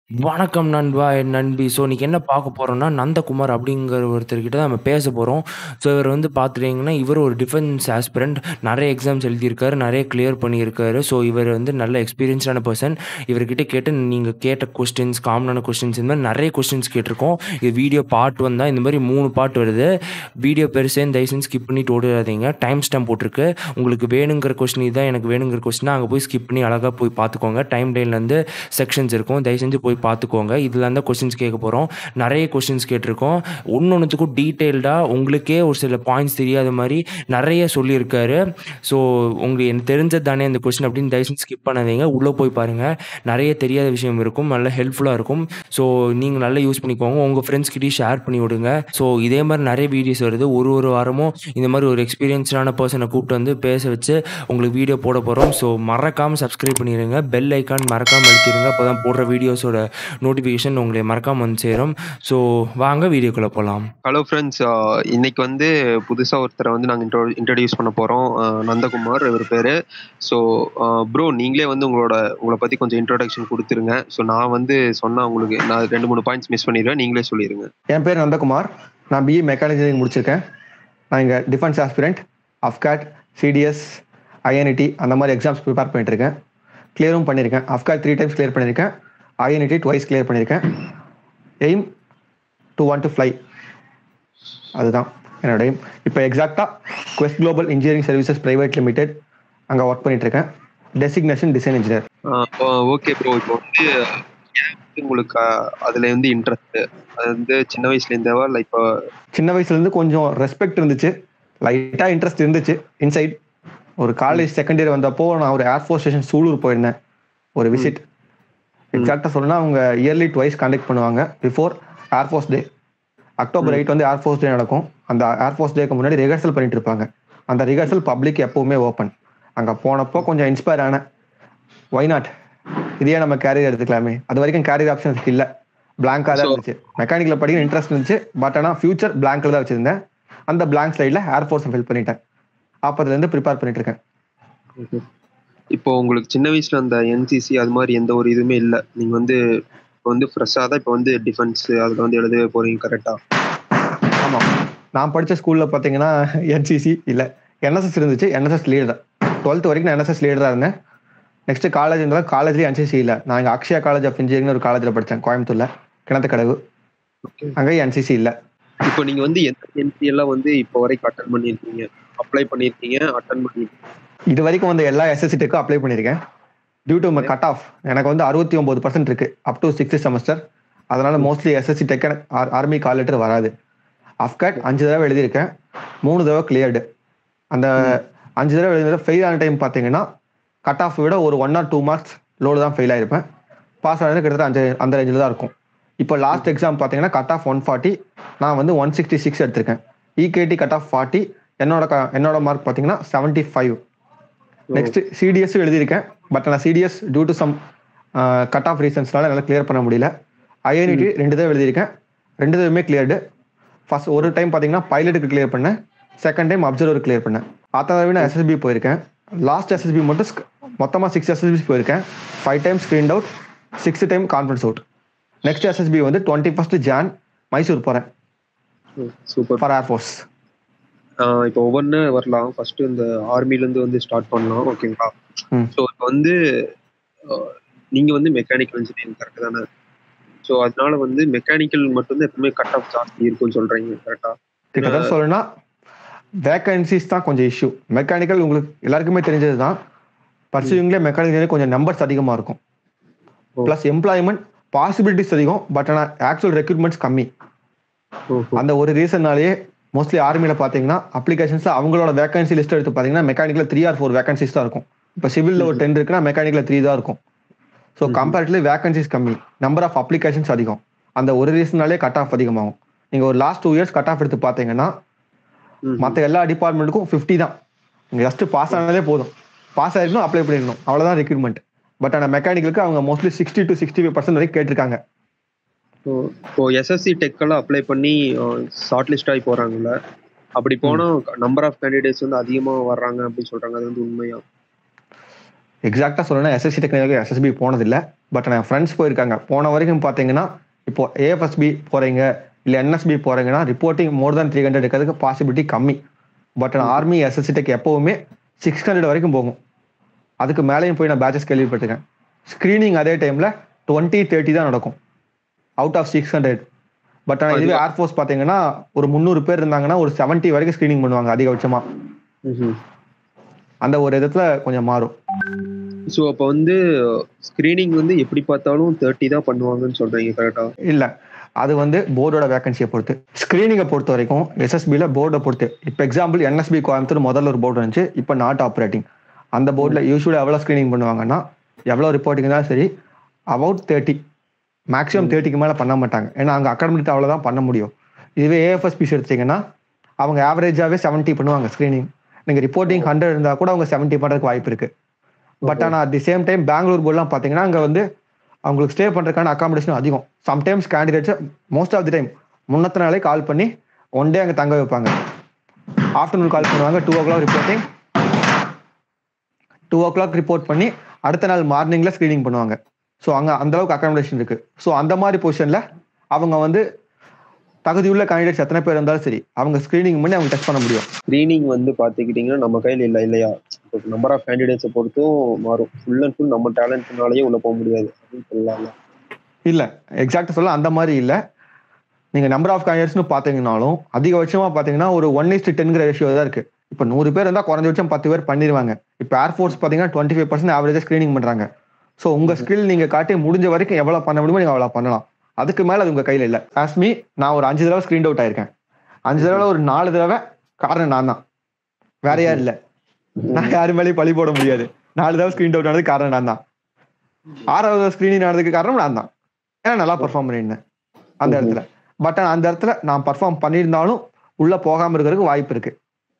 வணக்கம் நண்பா, என் நண்பி. ஸோ இன்னைக்கு என்ன பார்க்க போறோம்னா, நந்தகுமார் அப்படிங்கிற ஒருத்தர்கிட்ட தான் நம்ம பேச போறோம். ஸோ இவர் வந்து பார்த்துட்டீங்கன்னா, இவரு ஒரு டிஃபென்ஸ் ஆஸ்பிரண்ட். நெறைய எக்ஸாம்ஸ் எழுதியிருக்காரு. நெறைய கிளியர் பண்ணியிருக்காரு. ஸோ இவர் வந்து நல்ல எக்ஸ்பீரியன்ஸ்டான பெர்சன். இவர்கிட்ட கேட்டு நீங்க கேட்ட கொஸ்டின்ஸ், காமனான கொஸ்டின்ஸ் இந்த மாரி நெறைய கொஸ்டின்ஸ் கேட்டிருக்கோம். இது வீடியோ பார்ட் 1 தான். இந்த மாரி 3 பார்ட் வருது. வீடியோ பெருசுன்னு தயவு செஞ்சு ஸ்கிப் பண்ணிட்டு ஓடிறாதீங்க. டைம் ஸ்டாம்ப் போட்டிருக்கு. உங்களுக்கு வேணுங்கிற கொஸ்டின் இதான் எனக்கு வேணுங்கிற கொஸ்டின்னா, அங்க போய் ஸ்கிப் பண்ணி அழகா போய் பார்த்துக்கோங்க. டைம் லைன்ல வந்து செக்ஷன்ஸ் இருக்கும். தயவு செஞ்சு போய் பார்த்துக்கோங்க. இதுல தான் கொஸ்டின்ஸ் கேட்க போறோம். நெறைய கொஸ்டின்ஸ் கேட்டிருக்கோம். ஒண்ணொண்ணுத்துக்கும் டீட்டெயில்டா உங்களுக்கே ஒரு சில பாயிண்ட்ஸ் தெரியாத மாரி நெறைய சொல்லியிருக்காரு. ஸோ உங்களுக்கு எனக்கு தெரிஞ்சது தானே இந்த கொஸ்டின் அப்படின்னு தயவு செஞ்சு ஸ்கிப் பண்ணாதீங்க. உள்ள போய் பாருங்க. நெறைய தெரியாத விஷயம் இருக்கும். நல்ல ஹெல்ப்ஃபுல்லா இருக்கும். ஸோ நீங்க நல்லா யூஸ் பண்ணிக்கோங்க. உங்க ஃப்ரெண்ட்ஸ் கிட்டயும் ஷேர் பண்ணி விடுங்க. ஸோ இதே மாரி நெறைய வீடியோஸ் வருது. ஒரு ஒரு வாரமும் இந்த மாரி ஒரு எக்ஸ்பீரியன்ஸ்டான பெர்சன கூப்பிட்டு வந்து பேச வச்சு உங்களுக்கு வீடியோ போட போறோம். ஸோ மறக்காம சப்ஸ்கிரைப் பண்ணிருங்க. பெல் ஐகான் மறக்காம அழுத்திருங்க. அப்பதான் போடுற வீடியோஸோட நோட்டிஃபிகேஷன் உங்களை மறக்காம வந்து சேரும். ஸோ வாங்க வீடியோக்குள்ள போலாம். ஹலோ ஃப்ரெண்ட்ஸ் இன்னைக்கு வந்து புதுசா ஒருத்தரை வந்து நாங்கள் இன்ட்ரோ இன்ட்ரடியூஸ் பண்ண போறோம் அஹ் நந்தகுமார் இவர் பேரு ஸோ ப்ரோ நீங்களே வந்து உங்களோட உங்களை பத்தி கொஞ்சம் இன்ட்ரோடக்ஷன் கொடுத்துருங்க ஸோ நான் வந்து சொன்னா உங்களுக்கு நான் ரெண்டு மூணு பாயிண்ட்ஸ் மிஸ் பண்ணிடுவேன் நீங்களே சொல்லிடுங்க என் பேர் நந்தகுமார் நான் பிஇ மெக்கானிக்கல் இன்ஜினியரிங் முடிச்சிருக்கேன் நான் இங்கே defence aspirant AFCAT CDS INET அந்த மாதிரி எக்ஸாம்ஸ் ப்ரிப்பேர் பண்ணிட்டு இருக்கேன் கிளியரும் பண்ணியிருக்கேன் அஃப்காட் த்ரீ டைம்ஸ் கிளியர் பண்ணியிருக்கேன் ஐஎன்இடி டுவைஸ் கிளியர் பண்ணியிருக்கேன் aim to want to fly அதுதான் என்னோட எய்ம் இப்போ எக்ஸாக்டாக Quest Global engineering services private limited அங்கே ஒர்க் பண்ணிட்டு இருக்கேன் designation design engineer okay bro இப்போ வந்து ஏன் வந்து உங்களுக்கு அஹ், அதுல வந்து இன்ட்ரெஸ்ட் அது வந்து சின்ன வயசுல இருந்தவா இல்லை இப்போ சின்ன வயசுலேருந்து கொஞ்சம் ரெஸ்பெக்ட் இருந்துச்சு லைட்டாக இன்ட்ரெஸ்ட் இருந்துச்சு இன்சைட் ஒரு காலேஜ் செகண்ட் இயர் வந்தப்போ நான் ஒரு ஏர்ஃபோர்ஸ் ஸ்டேஷன் சூலூர் போயிருந்தேன் ஒரு விசிட் எக்ஸாக்டாக சொல்லணும்னா அவங்க இயர்லி டுவைஸ் கண்டக்ட் பண்ணுவாங்க before Air Force day October eight வந்து ஏர்ஃபோர்ஸ் டே நடக்கும் அந்த ஏர்ஃபோர்ஸ் டேக்கு முன்னாடி ரிஹர்சல் பண்ணிட்டு இருப்பாங்க அந்த ரிஹர்சல் பப்ளிக் எப்பவுமே ஓப்பன் அங்கே போனப்போ கொஞ்சம் இன்ஸ்பயர் ஆனேன் ஒய் நாட் இதையே நம்ம கேரியர் எடுத்துக்கலாமே அது வரைக்கும் கேரியர் ஆப்ஷன்ஸ் இல்லை பிளாங்காக தான் So- இருந்துச்சு மெக்கானிக்கல் படிக்க இன்ட்ரெஸ்ட் இருந்துச்சு பட் ஆனால் ஃபியூச்சர் பிளாங்க்ல தான் வச்சிருந்தேன் அந்த பிளாங்க் ஸ்லைடில் ஏர்ஃபோர்ஸ் ஃபில் பண்ணிட்டேன் அப்போதுலேருந்து ப்ரிப்பேர் பண்ணிட்டு இருக்கேன் இப்போ உங்களுக்கு சின்ன வயசுல அந்த என்சிசி அது மாதிரி எந்த ஒரு இதுவுமே இல்லை நீங்க வந்து இப்போ வந்து ஃப்ரெஷ்ஷாக தான் இப்போ வந்து டிஃபென்ஸ் அதில் வந்து எழுதவே போறீங்க கரெக்டா ஆமாம் நான் படித்த ஸ்கூலில் பார்த்தீங்கன்னா என்சிசி இல்லை என்எஸ்எஸ் இருந்துச்சு என்எஸ்எஸ் லீடர் டுவெல்த் வரைக்கும் நான் என்எஸ்எஸ் லீடராக இருந்தேன் நெக்ஸ்ட் காலேஜ் இருந்தால் காலேஜ்லேயே என்சிசி இல்லை நான் இங்கே அக்ஷயா காலேஜ் ஆஃப் இன்ஜினியரிங் ஒரு காலேஜில் படித்தேன் கோயம்புத்தூரில் கிணத்துக்கடவு அங்கேயும் என்சிசி இல்லை இப்போ நீங்க வந்து எந்த என்சி எல்லாம் வந்து இப்போ வரைக்கும் அட்டன் பண்ணியிருக்கீங்க அப்ளை பண்ணியிருக்கீங்க அட்டன் பண்ணியிருக்கீங்க இது வரைக்கும் வந்து எல்லா எஸ்எஸ்சி டெக்கும் அப்ளை பண்ணியிருக்கேன் due to my cut off எனக்கு வந்து அறுபத்தி ஒன்பது பர்சன்ட் இருக்கு அப் டு சிக்ஸ்த் செமஸ்டர் அதனால mostly SSC tech army call letter வராது அஃப்காட் அஞ்சு தடவை எழுதியிருக்கேன் மூணு தடவை கிளியர்டு அந்த அஞ்சு தடவை எழுதின ஃபெயில் ஆன டைம் பார்த்தீங்கன்னா கட் ஆஃப் விட ஒரு ஒன் ஆர் டூ மார்க்ஸ் லோடு தான் ஃபெயில் ஆயிருப்பேன் பாஸ் ஆனது கிட்டத்தட்ட அஞ்சு அந்த ரேஞ்சில் தான் இருக்கும் இப்போ லாஸ்ட் எக்ஸாம் பார்த்தீங்கன்னா கட் ஆஃப் ஒன் ஃபார்ட்டி நான் வந்து ஒன் சிக்ஸ்டி சிக்ஸ் எடுத்திருக்கேன் இகேடி கட் ஆஃப் ஃபார்ட்டி என்னோட க- என்னோட மார்க் பார்த்தீங்கன்னா செவன்ட்டி ஃபைவ் நெக்ஸ்ட் சிடிஎஸ் எழுதியிருக்கேன் பட் நான் CDS due to some cut off ரீசன்ஸ்னால என்னால் கிளியர் பண்ண முடியல ஐஎன்இடி ரெண்டு தடவை எழுதியிருக்கேன் ரெண்டு தடவையுமே கிளியர்டு ஃபர்ஸ்ட் ஒரு டைம் பார்த்தீங்கன்னா பைலட்டுக்கு கிளியர் பண்ணேன் செகண்ட் டைம் அப்சர்வர் கிளியர் பண்ணேன் அடுத்த தடவை நான் எஸ்எஸ்பி போயிருக்கேன் லாஸ்ட் எஸ்எஸ்பி மட்டும் மொத்தமாக சிக்ஸ் எஸ்எஸ்பி போயிருக்கேன் five time screen out six time conference out next SSB வந்து டுவெண்ட்டி ஃபஸ்ட் ஜான் மைசூர் போகிறேன் சூப்பர் ஃபார் ஏர்ஃபோர்ஸ் இப்போ ஒவ்வொன்று வரலாம் ஃபர்ஸ்ட் இந்த ஆர்மில இருந்து வந்து ஸ்டார்ட் பண்ணலாம் ஓகேங்களா ம். ஸோ இப்போ வந்து அஹ், நீங்க வந்து மெக்கானிக்கல் இன்ஜினியரிங் கரெக்ட் தானே ஸோ அதனால வந்து மெக்கானிக்கல் மட்டும்தான் எப்பவுமே கட் ஆஃப் ஜாஸ்தி இருக்கும்னு சொல்றீங்க கரெக்டா கிட்டத்தட்ட சொல்லணும்னா வேகன்சிஸ் தான் கொஞ்சம் இஷ்யூ மெக்கானிக்கல் உங்களுக்கு எல்லாருக்குமே தெரிஞ்சது தான் பர்சூவிங்லேயே மெக்கானிக்கல் கொஞ்சம் நம்பர்ஸ் அதிகமாக இருக்கும் ஓ. ப்ளஸ் எம்ப்ளாய்மெண்ட் பாசிபிலிட்டிஸ் அதிகம் பட் ஆனால் ஆக்சுவல் ரெக்ரூட்மெண்ட்ஸ் கம்மி அந்த ஒரு ரீசன்னாலேயே மோஸ்ட்லி ஆர்மியில் பார்த்தீங்கன்னா அப்ளிகேஷன்ஸ் அவங்களோட வேகன்சி லிஸ்ட் எடுத்து பார்த்தீங்கன்னா mechanical three or four vacancies தான் இருக்கும் இப்போ சிவிலில் ஒரு டென் இருக்குன்னா மெக்கானிக்கல் த்ரீ தான் இருக்கும் ஸோ ம்ஹும். கம்பேரிட்டிவ்லி வேகன்சிஸ் கம்மி நம்பர் ஆஃப் அப்ளிகேஷன்ஸ் அதிகம் அந்த ஒரு ரீசனாலே கட் ஆஃப் அதிகமாகும் நீங்கள் ஒரு last two years cut off எடுத்து பார்த்தீங்கன்னா மற்ற எல்லா டிபார்ட்மெண்ட்டுக்கும் ஃபிஃப்டி தான் நீங்கள் ஜஸ்ட் பாஸ் ஆனாலே போதும் பாஸ் ஆயிருக்கணும் அப்ளை பண்ணிடணும் அவ்வளோதான் ரெக்ரூட்மெண்ட் பட் ஆனால் மெக்கானிக்கலுக்கு அவங்க mostly sixty to sixty five percent வரைக்கும் கேட்டிருக்காங்க இப்போ எஸ்எஸ்சி டெக்கெல்லாம் அப்ளை பண்ணி ஷார்ட் லிஸ்ட் ஆகி போறாங்கல்ல அப்படி போனா நம்பர் ஆஃப் கேண்டிடேட்ஸ் வந்து அதிகமா வர்றாங்க அப்படின்னு சொல்றாங்க அது வந்து உண்மையா எக்ஸாக்டாக சொல்லணும்னா எஸ்எஸ்சி டெக்னிக்கல் எஸ்எஸ்பி போனதில்லை பட் நான் ஃப்ரெண்ட்ஸ் போயிருக்காங்க போன வரைக்கும் பார்த்தீங்கன்னா இப்போ ஏஎஃப்எஸ்பி போகிறீங்க இல்லை என்எஸ்பி போகிறீங்கன்னா reporting more than three hundred இருக்கிறதுக்கு பாசிபிலிட்டி கம்மி பட் நான் ஆர்மி எஸ்எஸ்சி டெக் எப்போவுமே சிக்ஸ் ஹண்ட்ரட் வரைக்கும் போகும் அதுக்கு மேலேயும் போய் நான் பேச்சஸ் கேள்விப்பட்டிருக்கேன் ஸ்க்ரீனிங் அதே டைமில் டுவெண்ட்டி தேர்ட்டி தான் நடக்கும் out of six hundred but ஆனால் இதுவே ஏர்ஃபோர்ஸ் பார்த்தீங்கன்னா ஒரு முந்நூறு பேர் இருந்தாங்கன்னா ஒரு செவன்ட்டி வரைக்கும் ஸ்க்ரீனிங் பண்ணுவாங்க அதிகபட்சமாக அந்த ஒரு விதத்துல கொஞ்சம் மாறும் ஸோ அப்போ வந்து ஸ்க்ரீனிங் வந்து எப்படி பார்த்தாலும் தேர்ட்டி தான் பண்ணுவாங்கன்னு சொல்றீங்க கரெக்டா இல்ல அது வந்து போர்டோட வேகன்சியை பொறுத்து ஸ்கிரீனிங்கை பொறுத்த வரைக்கும் எஸ்எஸ்பியில் போர்டை பொறுத்து இப்போ எக்ஸாம்பிள் என்எஸ்பி கோயம்புத்தூர் முதல்ல ஒரு போர்டு இருந்துச்சு இப்போ நாட் ஆப்ரேட்டிங் அந்த போர்டில் யூஸ்வலாக எவ்வளோ ஸ்க்ரீனிங் பண்ணுவாங்கன்னா எவ்வளோ ரிப்போர்ட்டிங் இருந்தாலும் சரி அபவுட் தேர்ட்டி மேக்ஸிமம் தேர்ட்டிக்கு மேலே பண்ண மாட்டாங்க ஏன்னா அங்கே அகாடமிக் அவ்வளோதான் பண்ண முடியும் இதுவே ஏஎஃப்எஸ்பிஸ் எடுத்தீங்கன்னா அவங்க ஆவரேஜாகவே செவன்ட்டி பண்ணுவாங்க ஸ்க்ரீனிங் நீங்கள் ரிப்போர்ட்டிங் ஹண்ட்ரட் இருந்தால் கூட அவங்க செவன்ட்டி பண்ணுறதுக்கு வாய்ப்பு இருக்கு பட் ஆனால் at the same time Bangalore போர்ட்லாம் பார்த்தீங்கன்னா அங்கே வந்து அவங்களுக்கு ஸ்டே பண்ணுறதுக்கான அகாமடேஷன் அதிகம் sometimes candidates most of the time முன்னத்த நாளே கால் பண்ணி ஒன் டே அங்கே தங்க வைப்பாங்க ஆஃப்டர்நூன் கால் பண்ணுவாங்க two o'clock reporting two o'clock report பண்ணி அடுத்த நாள் மார்னிங்ல ஸ்க்ரீனிங் பண்ணுவாங்க ஸோ அங்கே அந்த அளவுக்கு அகாமடேஷன் இருக்கு ஸோ அந்த மாதிரி பொசிஷனில் அவங்க வந்து தகுதியுள்ள கேண்டிடேட்ஸ் எத்தனை பேர் இருந்தாலும் சரி அவங்க ஸ்க்ரீனிங் பண்ணி அவங்க டெஸ்ட் பண்ண முடியும் ஸ்க்ரீனிங் வந்து பார்த்துக்கிட்டிங்கன்னா நம்ம கையில் இல்லை இல்லையா இப்போ நம்பர் ஆஃப் கேண்டிடேட்ஸை பொறுத்தும் மாறும் ஃபுல் அண்ட் ஃபுல் நம்ம டேலண்ட்னாலேயே உள்ள போக முடியாது அப்படின்னு சொல்லலாம்ல இல்ல எக்ஸாக்ட் சொல்ல அந்த மாதிரி இல்ல நீங்க நம்பர் ஆஃப் கேண்டிடேட்ஸ்னு பாத்தீங்கன்னாலும் அதிகபட்சமா பாத்தீங்கன்னா ஒரு ஒன் இஸ்ட் டென்கிற ரேஷியோ தான் இருக்கு இப்போ நூறு பேர் இருந்தா குறைஞ்சபட்சம் பத்து பேர் பண்ணிடுவாங்க இப்போ ஏர்ஃபோர்ஸ் பாத்தீங்கன்னா டுவெண்ட்டி ஃபைவ் பர்சன்ட் ஆவரேஜா ஸ்கிரீனிங் பண்றாங்க ஸோ உங்க ஸ்கில் நீங்க காட்டி முடிஞ்ச வரைக்கும் எவ்வளவு பண்ண முடியுமோ நீங்க அவ்வளவு பண்ணலாம் அதுக்கு மேல அது உங்க கையில இல்ல ஆஸ்மி நான் ஒரு அஞ்சு தடவை ஸ்கிரீன் அவுட் ஆயிருக்கேன் அஞ்சு தடவை ஒரு நாலு தடவை காரணம் நான் தான் வேற யாரும் இல்ல நான் யாரு மேலேயும் பழி போட முடியாது நாலு தடவை ஸ்கிரீன் அவுட் ஆனது காரணம் நான் தான் ஆறாவது ஸ்கிரீனிங் ஆனதுக்கு காரணம் நான் தான் ஏன்னா நல்லா பெர்ஃபார்ம் பண்ணியிருந்தேன் அந்த ம்ஹும். இடத்துல பட் அந்த இடத்துல நான் பெர்ஃபார்ம் பண்ணியிருந்தாலும் உள்ள போகாம இருக்கிறதுக்கு வாய்ப்பு இருக்கு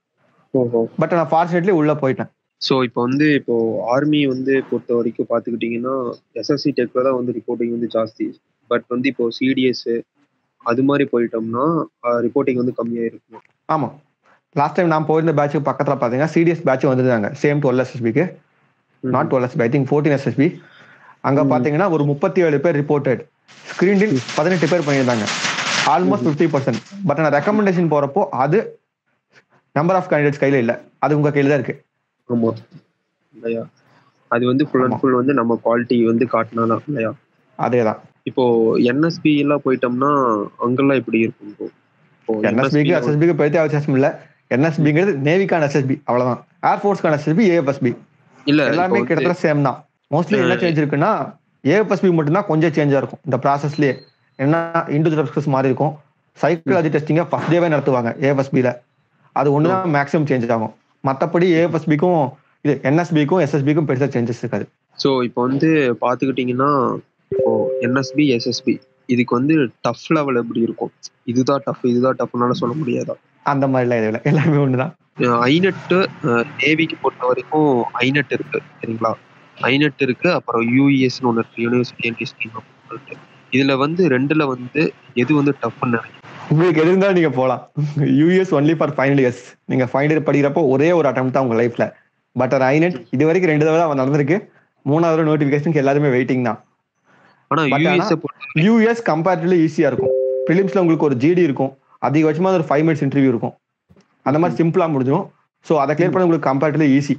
ஓஹோ பட் நான் ஃபார்ச்சுனேட்லி உள்ள போயிட்டேன் ஸோ இப்போ வந்து இப்போ ஆர்மி வந்து பொறுத்த வரைக்கும் பார்த்துக்கிட்டிங்கன்னா எஸ்எஸ்சி டெக்ல தான் வந்து ரிப்போர்ட்டிங் வந்து ஜாஸ்தி பட் வந்து இப்போ சிடிஎஸ் அது மாதிரி போயிட்டோம்னா ரிப்போர்ட்டிங் வந்து கம்மியாக இருக்கும் ஆமா லாஸ்ட் டைம் நான் போயிருந்த பேட்சுக்கு பக்கத்துல பாத்தீங்கன்னா சிடிஎஸ் பேட்ச் வந்திருந்தாங்க சேம் டுவெல் எஸ்எஸ்பிக்கு not twelve SB I think fourteen SSB அங்க ம். பாத்தீங்கன்னா ஒரு முப்பத்தி ஏழு பேர் ரிப்போர்ட்டட் ஸ்கிரீனில் பதினெட்டு பேர் பண்ணியிருந்தாங்க ஆல்மோஸ்ட் ஃபிஃப்டி பர்சன்ட் பட் நான் ரெக்கமெண்டேஷன் போறப்போ அது நம்பர் ஆஃப் கேண்டிடேட்ஸ் கையில இல்ல அது உங்க கையில தான் இருக்கு ஆமா இல்லையா அது வந்து ஃபுல் அண்ட் ஆமா. ஃபுல் வந்து நம்ம குவாலிட்டி வந்து காட்டினாதான் இல்லையா அதே தான் இப்போ என்எஸ்பி எல்லாம் போயிட்டோம்னா அங்கெல்லாம் எப்படி இருக்கும் இப்போ இப்போ என்எஸ்பிக்கு NSP எஸ்எஸ்பிக்கு பெரிய வித்தியாசம் இல்ல என்எஸ்பிங்கிறது நேவிக்கான எஸ்எஸ்பி அவ்வளவுதான் ஏர்ஃபோர்ஸ்க்கான எஸ்எஸ்பி ஏஎஃப்எஸ்பி இல்ல எல்லாமே இப்போ வந்து- கிட்டத்தட்ட சேம் தான் மோஸ்ட்லி என்ன அஹ் சேஞ்ச் இருக்குன்னா ஏஎஃப்எஸ்பி மட்டும்தான் கொஞ்சம் சேஞ்சா இருக்கும் இந்த ப்ராசஸ்லயே என்ன இண்டிவிஜுவல் மாறி இருக்கும் சைக்காலஜி டெஸ்டிங்க ஃபர்ஸ்ட் டேவே நடத்துவாங்க ஏஎஃப்எஸ்பில அது ஒன்று தான் மேக்ஸிமம் சேஞ்ச் ஆகும் மற்றபடி ஏஎஃப்எஸ்பிக்கும் இது என்எஸ்பிக்கும் எஸ்எஸ்பிக்கும் பெருசா சேஞ்சஸ் இருக்காது ஸோ இப்போ வந்து பார்த்துக்கிட்டிங்கன்னா இப்போ என்எஸ்பி எஸ்எஸ்பி இதுக்கு வந்து டஃப் லெவல் எப்படி இருக்கும் இதுதான் டஃப் இதுதான் டஃப்னால சொல்ல முடியாதா அந்த மாதிரிலாம் இது இல்லை எல்லாமே ஒண்ணுதான் ஐநெட்டு நேவிக்கு பொறுத்த வரைக்கும் ஐநெட் இருக்கு சரிங்களா ஐநெட் இருக்கு அப்புறம் யூஇஎஸ்னு ஒன்று இருக்கு யூனிவர்சிட்டி அண்ட் ஸ்கீம் சொல்லிட்டு இதுல வந்து ரெண்டுல வந்து எது வந்து டஃப்னு நினைக்கிறேன் உங்களுக்கு எது இருந்தாலும் நீங்க போகலாம் UES only for final years நீங்க ஃபைனல் இயர் படிக்கிறப்போ ஒரே ஒரு அட்டம் தான் உங்க லைஃப்ல பட் அது ஐநெட் இது வரைக்கும் ரெண்டு தடவை தான் நடந்திருக்கு மூணாவது நோட்டிபிகேஷனுக்கு எல்லாருமே வெயிட்டிங் தான் ஆனா But யூஎஸ் ஆனா- யூஎஸ் கம்பேரிட்டிவ்லி ஈஸியா இருக்கும் பிலிம்ஸ்ல உங்களுக்கு ஒரு ஜிடி இருக்கும் அதிகபட்சமா ஒரு ஃபைவ் மினிட்ஸ் இன்டர்வியூ இருக்கும் அந்த மாதிரி சிம்பிளா முடிஞ்சிடும் ஸோ அதை கிளியர் பண்ண உங்களுக்கு கம்பேரிட்டிவ்லி ஈஸி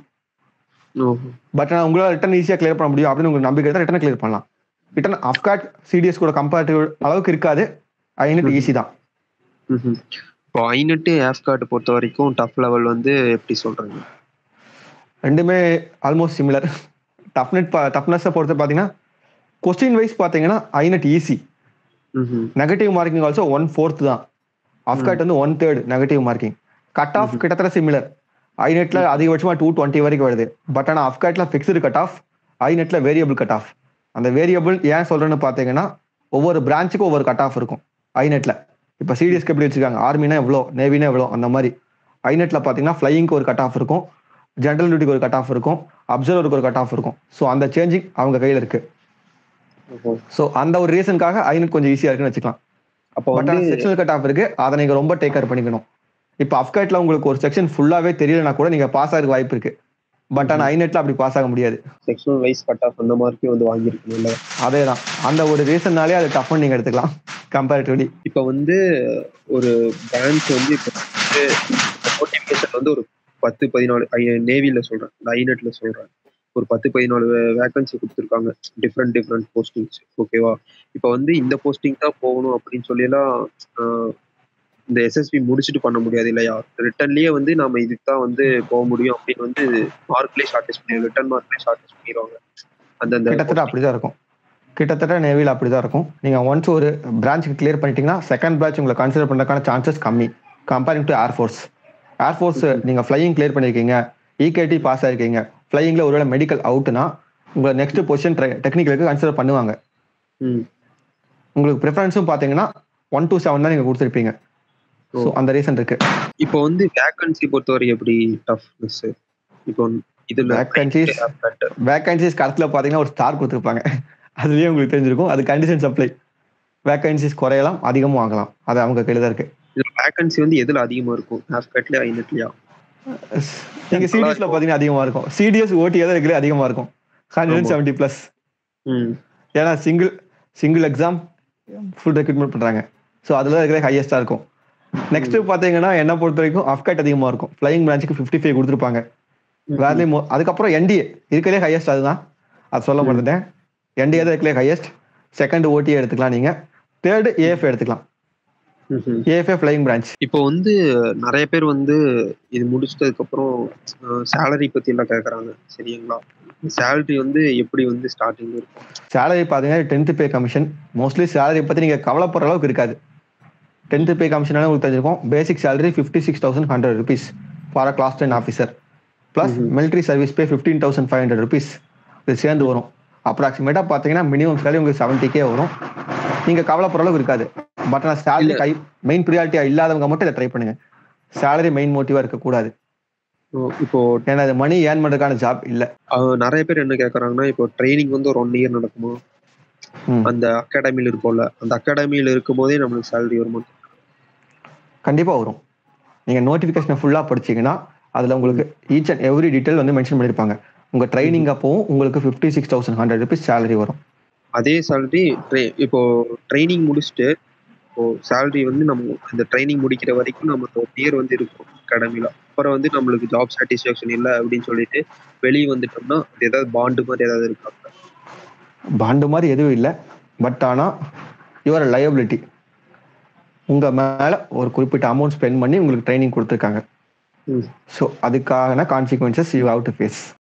பட் நான் உங்களால் ரிட்டன் ஈஸியா கிளியர் பண்ண முடியும் அப்படின்னு உங்களுக்கு நம்பிக்கை தான் ரிட்டன் கிளியர் பண்ணலாம் ரிட்டன் அஃப்காட் சிடிஎஸ் கூட கம்பேரிட்டிவ் அளவுக்கு இருக்காது ஐநெட் ஈஸி தான் இப்போ ஐநெட்டு ஆஃப்கார்டு பொறுத்த வரைக்கும் டஃப் லெவல் வந்து எப்படி சொல்றீங்க ரெண்டுமே ஆல்மோஸ்ட் சிமிலர் டஃப்னெட் டஃப்னஸை பொறுத்து பார்த்தீங்கன்னா கொஸ்டின் வைஸ் பார்த்தீங்கன்னா ஐநெட் ஈஸி ம்ஹும். Negative marking also one fourth தான் ஆஃப்காட் வந்து one third negative marking cut off கிட்டத்தட்ட சிமிலர் ஐநெட்ல அதிகபட்சமா டூ டுவெண்ட்டி வரைக்கும் வருது பட் ஆனால் அஃப்காட்ல ஃபிக்ஸ்டு கட் ஆஃப் ஐநெட்ல வேரியபிள் கட் ஆஃப் அந்த வேரியபிள் ஏன் சொல்றேன்னு பார்த்தீங்கன்னா ஒவ்வொரு பிரான்ச்சுக்கும் ஒவ்வொரு கட் ஆஃப் இருக்கும் ஐநெட்ல இப்போ சிடிஎஸ்க்கு எப்படி வச்சிருக்காங்க ஆர்மினா எவ்வளோ நேவினா எவ்வளோ அந்த மாதிரி ஐநெட்ல பார்த்தீங்கன்னா ஃப்ளையிங்க்கு ஒரு கட் ஆஃப் இருக்கும் ஜென்ரல் டியூட்டிக்கு ஒரு கட் ஆஃப் இருக்கும் அப்சர்வருக்கு ஒரு கட் ஆஃப் இருக்கும் ஸோ அந்த சேஞ்சிங் அவங்க கையில் இருக்கு ஓஹோ. ஸோ அந்த ஒரு ரீசனுக்காக ஐநெட் கொஞ்சம் ஈஸியா இருக்குன்னு வச்சுக்கலாம் அப்போ பட் வந்து ஆனால் செக்ஷனல் கட் ஆஃப் இருக்கு அதை நீங்க ரொம்ப டேக் கேர் பண்ணிக்கணும் இப்போ அஃப்கேட்ல உங்களுக்கு ஒரு செக்ஷன் ஃபுல்லாவே தெரியலனா கூட நீங்க பாஸ் ஆகிறதுக்கு வாய்ப்பு இருக்கு பட் ஆனா ஐநெட்ல அப்படி பாஸ் ஆக முடியாது செக்ஷனல் வைஸ் கட் ஆஃப் அந்த மார்க்கே வந்து வாங்கியிருக்கணும்ல அதே தான் அந்த ஒரு ரீசன்னாலே அது டஃப்னு நீங்க எடுத்துக்கலாம் கம்பேரிட்டிவ்லி இப்போ வந்து ஒரு பிரான்ச் வந்து இப்போ நோட்டிஃபிகேஷன் வந்து ஒரு பத்து பதினாலு நேவியில் சொல்கிறேன் இந்த ஐநெட்டில் சொல்கிறேன் ஒரு பத்து பதினாலு வேகன்சி கொடுத்துருக்காங்க டிஃப்ரெண்ட் டிஃப்ரெண்ட் போஸ்டிங்ஸ் ஓகேவா இப்போ வந்து இந்த போஸ்டிங் தான் போகணும் அப்படின்னு சொல்லியெல்லாம் ஆஹ், இந்த எஸ்எஸ்பி முடிச்சுட்டு பண்ண முடியாது இல்லையா ரிட்டர்ன்லயே வந்து நாம இதுக்கு தான் வந்து போக முடியும் அப்படின்னு வந்து மார்க்லேயே ஷார்டேஜ் பண்ணி ரிட்டர்ன் மார்க்லேயே ஷார்டேஜ் பண்ணிடுவாங்க அந்தந்த கிட்டத்தட்ட அப்படிதான் இருக்கும் கிட்டத்தட்ட நேவியில் அப்படிதான் இருக்கும் நீங்க ஒன்ஸ் ஒரு பிரான்ச்சுக்கு கிளியர் பண்ணிட்டீங்கன்னா செகண்ட் பேட்ச் உங்களை கன்சிடர் பண்றதுக்கான சான்சஸ் கம்மி கம்பேரிங் டு ஏர்ஃபோர்ஸ் ஏர்ஃபோர்ஸ் நீங்க ஃப்ளையிங் கிளியர் பண்ணிருக்கீங்க இகேடி பாஸ் ஆயிருக்கீங்க ஃப்ளையிங்ல ஒருவேளை மெடிக்கல் அவுட்னா உங்களை நெக்ஸ்ட் பொசிஷன் டெக்னிக்கலுக்கு கன்சிடர் பண்ணுவாங்க ம் உங்களுக்கு ப்ரிஃபரன்ஸும் பாத்தீங்கன்னா ஒன் டூ செவன் தான் நீங்க கொடுத்துருப்பீங்க ஸோ அந்த ரீசன் இருக்கு இப்போ வந்து வேகன்சி பொறுத்தவரை எப்படி டஃப்னஸ் இப்போ இதுல Vacancies? வேகன்சிஸ் கருத்துல பாத்தீங்கன்னா ஒரு ஸ்டார் கொடுத்துருப்பாங்க அதுலயே உங்களுக்கு தெரிஞ்சிருக்கும் அது கண்டிஷன் சப்ளை வேகன்சிஸ் குறையலாம் அதிகமும் ஆகலாம் அது அவங்க கையில தான் இருக்கு இதுல வேகன்சி வந்து எதுல அதிகமா இருக்கும் ஆஃப்கட்லயா ஐநெட்லயா நீங்க சிடிஎஸ்ல பாத்தீங்கன்னா அதிகமா இருக்கும் சிடிஎஸ் ஓடி எதாவது இருக்கிற அதிகமா இருக்கும் ஹண்ட்ரட் செவன்டி பிளஸ் ம் ஏன்னா single single exam full recruitment பண்றாங்க ஸோ அதுல இருக்கிற ஹையஸ்டா இருக்கும் நெக்ஸ்ட் பாத்தீங்கன்னா என்ன பொறுத்த வரைக்கும் அஃப்கட் அதிகமா இருக்கும் ஃபிளைங் பிரான்ச்சுக்கு ஃபிஃப்டி ஃபைவ் கொடுத்துருப்பாங்க வேலையும் மோ- அதுக்கப்புறம் என்டிஏ இருக்கிறதே ஹையஸ்ட் அதுதான் அது சொல்ல மாட்டேன் என்டிஏ தான் இருக்கிற ஹையஸ்ட் செகண்ட் ஓடி எடுத்துக்கலாம் நீங்க தேர்டு ஏஎஃப் எடுத்துக்கலாம் ம்ஹும். ஏஎஃப்ஏ ஃபிளைங் பிரான்ச் இப்போ வந்து நிறைய பேர் வந்து இது முடிச்சிட்டதுக்கு அப்புறம் சேலரி பத்தி எல்லாம் கேக்குறாங்க சரிங்களா சேலரி வந்து எப்படி வந்து ஸ்டார்டிங் இருக்கும் சேலரி பார்த்தீங்கன்னா tenth pay commission mostly salary பற்றி நீங்கள் கவலைப்படுற அளவுக்கு இருக்காது டென்த் பே கமிஷனால உங்களுக்கு தெரிஞ்சிருக்கும் basic salary fifty six thousand hundred rupees for a class ten officer plus military service pay fifteen thousand five hundred rupees இது சேர்ந்து வரும் அப்ராக்சிமேட்டாக பார்த்தீங்கன்னா மினிமம் சேலரி உங்களுக்கு செவன்ட்டி கே வரும் நீங்கள் கவலைப்படுற அளவுக்கு இருக்காது பட் ஆனால் சேலரி கை மெயின் ப்ரியாரிட்டியாக இல்லாதவங்க மட்டும் இதை ட்ரை பண்ணுங்க சேலரி மெயின் மோட்டிவாக இருக்கக்கூடாது ஓ, இப்போ ஏன்னா அது மணி ஏர்ன் பண்ணுறதுக்கான ஜாப் இல்லை அஹ், நிறைய பேர் என்ன கேக்குறாங்கன்னா இப்போ ட்ரைனிங் வந்து ஒரு ஒன் இயர் நடக்குமா ம். அந்த அகாடமில இருக்கும்ல அந்த அகாடமியில இருக்கும் போதே நம்மளுக்கு சேலரி வருமா கண்டிப்பா வரும் நீங்க நோட்டிபிகேஷனை ஃபுல்லா படிச்சீங்கன்னா அதுல உங்களுக்கு ஈச் அண்ட் எவ்ரி டீடைல் வந்து மென்ஷன் பண்ணிருப்பாங்க உங்க ட்ரைனிங் அப்பவும் உங்களுக்கு fifty six thousand hundred rupees salary வரும் அதே சேலரி இப்போ ட்ரைனிங் முடிச்சுட்டு இப்போ சேலரி வந்து நம்ம அந்த ட்ரைனிங் முடிக்கிற வரைக்கும் நமக்கு ஒரு இயர் வந்து இருக்கும் அகாடமில அப்புறம் வந்து நம்மளுக்கு ஜாப் சாட்டிஸ்ஃபேக்ஷன் இல்லை அப்படின்னு சொல்லிட்டு வெளியே வந்துட்டோம்னா அது ஏதாவது பாண்டு மாதிரி ஏதாவது இருக்கா பாண்டு மாதிரி எதுவும் இல்லை பட் ஆனா யுவர் லயபிலிட்டி உங்க மேல ஒரு குறிப்பிட்ட அமௌண்ட் ஸ்பெண்ட் பண்ணி உங்களுக்கு ட்ரைனிங் கொடுத்துருக்காங்க ம். ஸோ அதுக்கான consequences you have to face